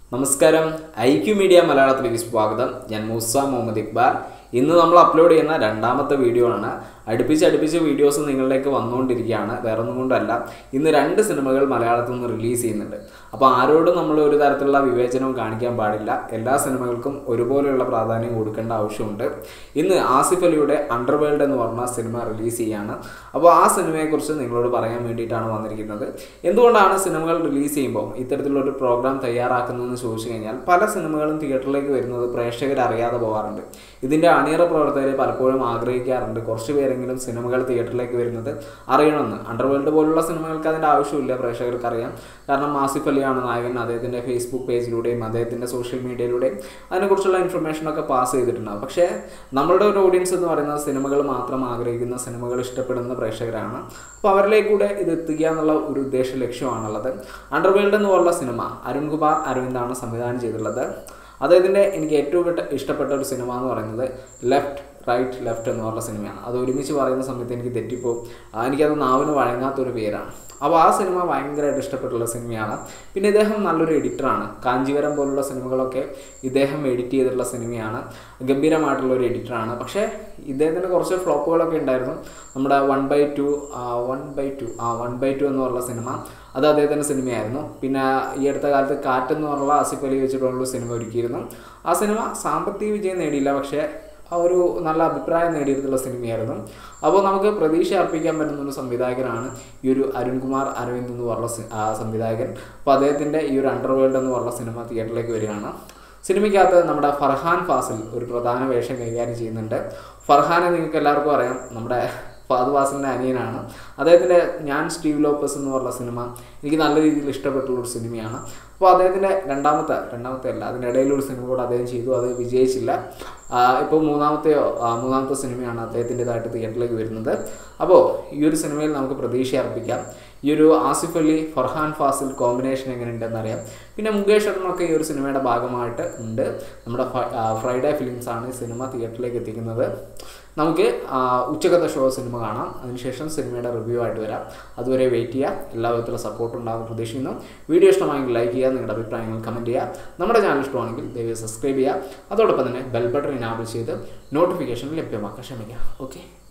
നമസ്കാരം I Q media മലയാളത്തിലേക്ക് സ്വാഗതം ഞാൻ മൂസ മുഹമ്മദ് ഇക്ബാൽ ഇന്ന് നമ്മൾ അപ്ലോഡ് ചെയ്യുന്ന രണ്ടാമത്തെ വീഡിയോ ആണ് അടുപ്പിച്ച് അടുപ്പിച്ച് വീഡിയോസ് നിങ്ങളിലേക്ക് വന്നുകൊണ്ടിരിക്കുകയാണ് വേറെ ഒന്നും കൊണ്ടല്ല ഇന്ന് രണ്ട് സിനിമകൾ മലയാളത്തിൽ നിന്ന് റിലീസ് ചെയ്യുന്നുണ്ട് അപ്പോൾ ആരോടും നമ്മൾ ഒരു തരത്തിലുള്ള വിവേചനവും കാണിക്കാൻ പാടില്ല എല്ലാ സിനിമകൾക്കും ഒരുപോലെയുള്ള പ്രാധാന്യം കൊടുക്കേണ്ട ആവശ്യമുണ്ട് ഇന്ന് ആസിഫ് അലിയുടെ അണ്ടർവേൾഡ് എന്ന് പറഞ്ഞ സിനിമ റിലീസ് ചെയ്യാണ് അപ്പോൾ ആ സിനിമയെക്കുറിച്ച് നിങ്ങളോട് പറയാൻ വേണ്ടിയിട്ടാണ് വന്നിരിക്കുന്നത് എന്തുകൊണ്ടാണ് സിനിമകൾ റിലീസ് ചെയ്യുമ്പോൾ ഇത്തരത്തിലുള്ളൊരു പ്രോഗ്രാം തയ്യാറാക്കുന്നതെന്ന് ചോദിച്ചു കഴിഞ്ഞാൽ പല സിനിമകളും തിയേറ്ററിലേക്ക് വരുന്നത് പ്രേക്ഷകർ അറിയാതെ പോകാറുണ്ട് ഇതിൻ്റെ അണിയറ പ്രവർത്തകർ പലപ്പോഴും ആഗ്രഹിക്കാറുണ്ട് കുറച്ച് പേരെങ്കിലും സിനിമകൾ തിയേറ്ററിലേക്ക് വരുന്നത് അറിയണമെന്ന് അണ്ടർവേൾഡ് പോലുള്ള സിനിമകൾക്ക് അതിൻ്റെ ആവശ്യമില്ല പ്രേക്ഷകർക്ക് അറിയാം കാരണം ആസിഫ് അലിയാണ് നായകൻ അദ്ദേഹത്തിൻ്റെ ഫേസ്ബുക്ക് പേജിലൂടെയും അദ്ദേഹത്തിൻ്റെ സോഷ്യൽ മീഡിയയിലൂടെയും അതിനെക്കുറിച്ചുള്ള ഇൻഫർമേഷനൊക്കെ പാസ് ചെയ്തിട്ടുണ്ടാകും പക്ഷേ നമ്മളുടെ ഒരു ഓഡിയൻസ് എന്ന് പറയുന്നത് സിനിമകൾ മാത്രം ആഗ്രഹിക്കുന്ന സിനിമകൾ ഇഷ്ടപ്പെടുന്ന പ്രേക്ഷകരാണ് അപ്പോൾ അവരിലേക്കൂടെ ഇത് എത്തിക്കുക എന്നുള്ള ഒരു ഉദ്ദേശ ലക്ഷ്യമാണുള്ളത് അണ്ടർവേൾഡ് എന്ന് പറഞ്ഞ സിനിമ അരുൺകുമാർ അരവിന്ദാണ് സംവിധാനം ചെയ്തിട്ടുള്ളത് അദ്ദേഹത്തിൻ്റെ എനിക്ക് ഏറ്റവും ഇഷ്ട- ഇഷ്ടപ്പെട്ട ഒരു സിനിമ എന്ന് പറയുന്നത് ലെഫ്റ്റ് റൈറ്റ് ലെഫ്റ്റ് എന്ന് പറഞ്ഞ സിനിമയാണ് അത് ഒരുമിച്ച് പറയുന്ന സമയത്ത് എനിക്ക് തെറ്റിപ്പോവും ആ, എനിക്കത് നാവിന് വഴങ്ങാത്തൊരു പേരാണ് അപ്പോൾ ആ സിനിമ ഭയങ്കരമായിട്ട് ഇഷ്ടപ്പെട്ടുള്ള സിനിമയാണ് പിന്നെ ഇദ്ദേഹം നല്ലൊരു എഡിറ്ററാണ് കാഞ്ചീവരം പോലുള്ള സിനിമകളൊക്കെ ഇദ്ദേഹം എഡിറ്റ് ചെയ്തിട്ടുള്ള സിനിമയാണ് ഗംഭീരമായിട്ടുള്ള ഒരു എഡിറ്ററാണ് പക്ഷേ ഇദ്ദേഹത്തിന് കുറച്ച് ഫ്ലോപ്പുകളൊക്കെ ഉണ്ടായിരുന്നു നമ്മുടെ one by two one by two ആ വൺ ബൈ ടു എന്ന് പറഞ്ഞ സിനിമ അത് അദ്ദേഹത്തിൻ്റെ സിനിമയായിരുന്നു പിന്നെ ഈ അടുത്ത കാലത്ത് കാറ്റ് എന്ന് പറഞ്ഞ ആസിഫ് അലി വെച്ചിട്ടുള്ള സിനിമ ഒരുക്കിയിരുന്നു ആ സിനിമ സാമ്പത്തിക വിജയം നേടിയില്ല പക്ഷേ ആ ഒരു നല്ല അഭിപ്രായം നേടിയിട്ടുള്ള സിനിമയായിരുന്നു അപ്പോൾ നമുക്ക് പ്രതീക്ഷ അർപ്പിക്കാൻ പറ്റുന്ന ഒരു സംവിധായകനാണ് ഈ ഒരു അരുൺകുമാർ അരവിന്ദ് എന്ന് പറഞ്ഞ സി- ആ സംവിധായകൻ അപ്പോൾ അദ്ദേഹത്തിൻ്റെ ഈ ഒരു അണ്ടർവേൾഡ് എന്ന് പറഞ്ഞ സിനിമ തിയേറ്ററിലേക്ക് വരികയാണ് സിനിമയ്ക്കകത്ത് നമ്മുടെ ഫർഹാൻ ഫാസിൽ ഒരു പ്രധാന വേഷം കൈകാര്യം ചെയ്യുന്നുണ്ട് ഫർഹാനെ നിങ്ങൾക്ക് എല്ലാവർക്കും അറിയാം നമ്മുടെ ഫാദ് ഫാസിലിൻ്റെ അനിയനാണ് അദ്ദേഹത്തിൻ്റെ ഞാൻ സ്റ്റീവ് ലോപ്പസ് എന്ന് പറഞ്ഞ സിനിമ എനിക്ക് നല്ല രീതിയിൽ ഇഷ്ടപ്പെട്ടുള്ള ഒരു സിനിമയാണ് അപ്പോൾ അദ്ദേഹത്തിൻ്റെ രണ്ടാമത്തെ രണ്ടാമത്തെ അല്ല അതിനിടയിലൊരു സിനിമ കൂടെ അദ്ദേഹം ചെയ്തു അത് വിജയിച്ചില്ല ഇപ്പോൾ മൂന്നാമത്തെയോ ആ, മൂന്നാമത്തെ സിനിമയാണ് അദ്ദേഹത്തിൻ്റെതായിട്ട് തിയേറ്ററിലേക്ക് വരുന്നത് അപ്പോൾ ഈ ഒരു സിനിമയിൽ നമുക്ക് പ്രതീക്ഷ അർപ്പിക്കാം ഈ ഒരു ആസിഫ് അലി ഫർഹാൻ ഫാസിൽ കോമ്പിനേഷൻ എങ്ങനെയുണ്ടെന്ന് അറിയാം പിന്നെ മുകേഷ് അരുണൊക്കെ ഈ ഒരു സിനിമയുടെ ഭാഗമായിട്ട് ഉണ്ട് നമ്മുടെ ഫ- ആ, ഫ്രൈഡേ ഫിലിംസ് ആണ് ഈ സിനിമ തിയേറ്ററിലേക്ക് എത്തിക്കുന്നത് നമുക്ക് ആ, ഉച്ചക്കത്തെ ഷോ സിനിമ കാണാം അതിനുശേഷം സിനിമയുടെ റിവ്യൂ ആയിട്ട് വരാം അതുവരെ വെയിറ്റ് ചെയ്യുക എല്ലാ വിധത്തിലുള്ള സപ്പോർട്ട് ഉണ്ടാകുമെന്ന് പ്രതീക്ഷിക്കുന്നു വീഡിയോ ഇഷ്ടമായെങ്കിൽ ലൈക്ക് ചെയ്യുക നിങ്ങളുടെ അഭിപ്രായങ്ങൾ കമൻറ്റ് ചെയ്യുക നമ്മുടെ ചാനൽ ഇഷ്ടമാണെങ്കിൽ ദയവായി സബ്സ്ക്രൈബ് ചെയ്യുക അതോടൊപ്പം തന്നെ ബെൽ ബട്ടൺ ഇനാബിൾ ചെയ്ത് നോട്ടിഫിക്കേഷൻ ലഭ്യമാക്കാൻ ശ്രമിക്കുക ഓക്കെ